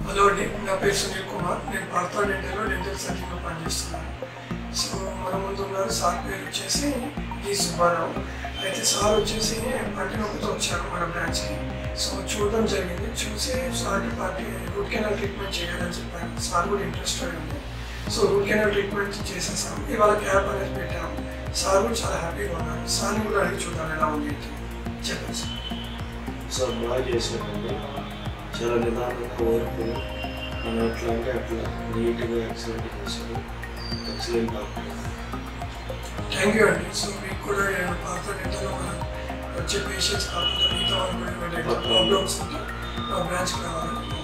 Hello అండి నా పేరు సునీల్ కుమార్ నేను పార్థా డెంటల్లో డెంటల్ సర్జన్గా పనిచేస్తున్నాను సో మన ముందు ఉన్నారు సార్ పేరు వచ్చేసి జి సుబ్బారావు అయితే సార్ వచ్చేసి పంటి నొప్పితో వచ్చారు మన బ్రాంచ్కి సో చూడడం జరిగింది చూసి సార్కి పార్టీ రూట్ కెనాల్ ట్రీట్మెంట్ చేయాలని చెప్పాను సార్ కూడా ఇంట్రెస్టెడ్ ఉంది సో రూట్ కెనాల్ ట్రీట్మెంట్ చేసేసాం ఇవాళ క్యాబ్ అనేది పెట్టాం సార్ కూడా చాలా హ్యాపీగా ఉన్నారు సార్ని కూడా అడిగి చూద్దాం ఎలా ఉంది ఏంటి. చెప్పండి సార్ సార్ బాగా చేశారండి చాలా నిదానంగా ఓర్పు మనం ఎట్లా అంటే అట్లా నీట్గా ఎక్సలెంట్ చేశారు ఎక్సలెంట్ డాక్టర్ థ్యాంక్ యూ అండి సో మీకు కూడా పాత డేటాలో మన వచ్చే పేషెంట్స్ కాకుండా మిగతా వాళ్ళు కూడా ఏమైనా ప్రాబ్లమ్స్ ఉంటే మా బ్రాంచ్కి రావాలి